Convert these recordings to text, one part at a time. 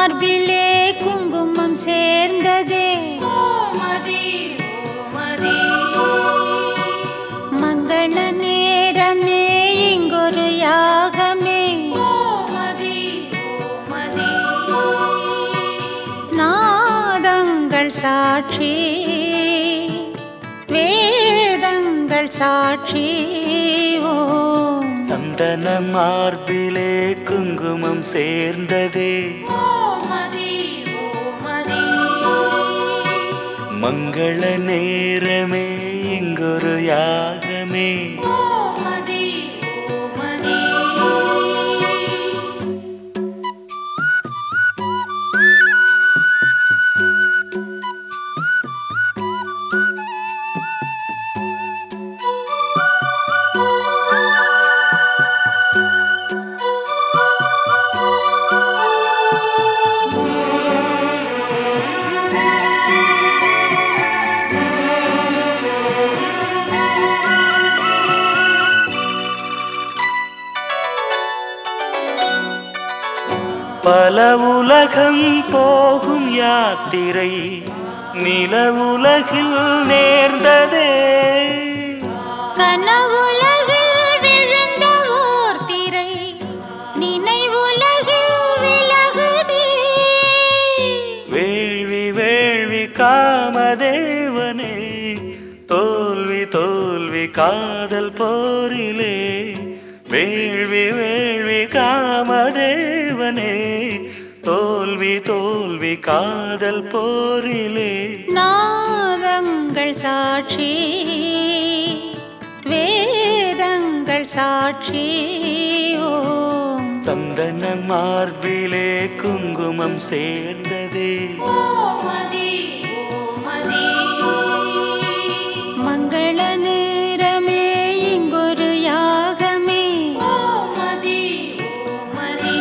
மார்பிலே குங்குமம் சேர்ந்ததே ஓமதி ஓமதி மங்கள நேரமே இங்கொரு யாகமே ஓமதி ஓமதி நாதங்கள் சாட்சி வேதங்கள் சாட்சி ஓம் சந்தன மார்பிலே குங்குமம் சேர்ந்ததே ஓமதி ஓமதி மங்கள நேரமே இங்கொரு யாகமே ஓமதி ஓமதி பல உலகம் போகும் யாத்திரை நில உலகில் நேர்ந்ததே கனவுலகில் விழுந்த ஓர் திரை நினைவுலகில் விலகுதே வேள்வி வேள்வி காமதேவனே தோல்வி தோல்வி காதல் போரிலே வேள்வி வேள்வி காமதேவனே தோல்வி தோல்வி காதல் போரிலே நாதங்கள் சாட்சி வேதங்கள் சாட்சி ஓம் சந்தன மார்பிலே குங்குமம் சேர்ந்ததே ஓமதி ஓமதி மங்கள நேரமே இங்கொரு யாகமே ஓமதி ஓமதி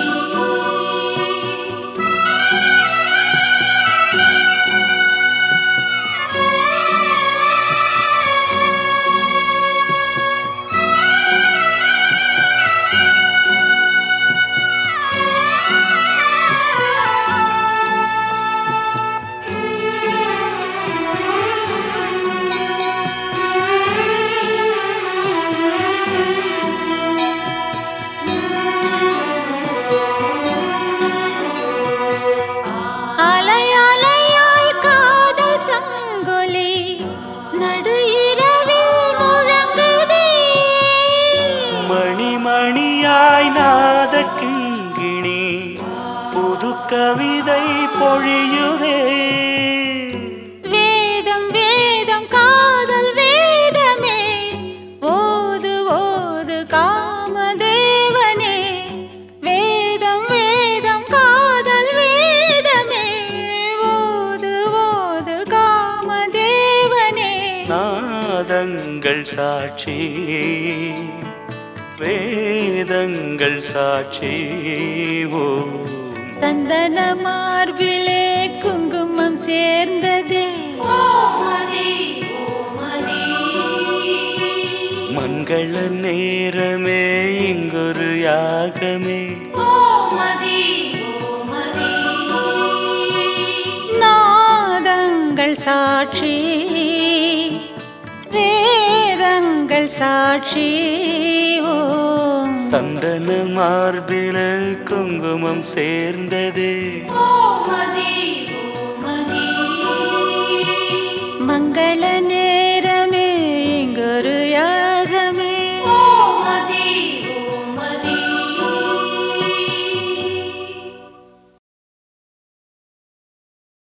அலை அலையாய் காதல் சங்கொலி நடு இரவில் முழங்குதே மணி மணியாய் நாத கிங்கிணி புது கவிதை பொழியுதே வேதம் வேதம் காதல் வேதமே ஓது ஓது காமதேவனே வேதம் வேதம் காதல் வேதமே ஓது ஓது காமதேவனே நாதங்கள் சாட்சி வேதங்கள் சாட்சி ஓ சந்தன மார்பிலே குங்குமம் சேர்ந்ததே ஓமதி ஓமதி மங்கள நேரமே இங்கொரு யாகமே ஓமதி ஓமதி நாதங்கள் சாட்சி வேதங்கள் சாட்சி ஓம் சந்தன மார்பில குங்குமம் சேர்ந்ததே ஓமதி ஓமதி மங்கள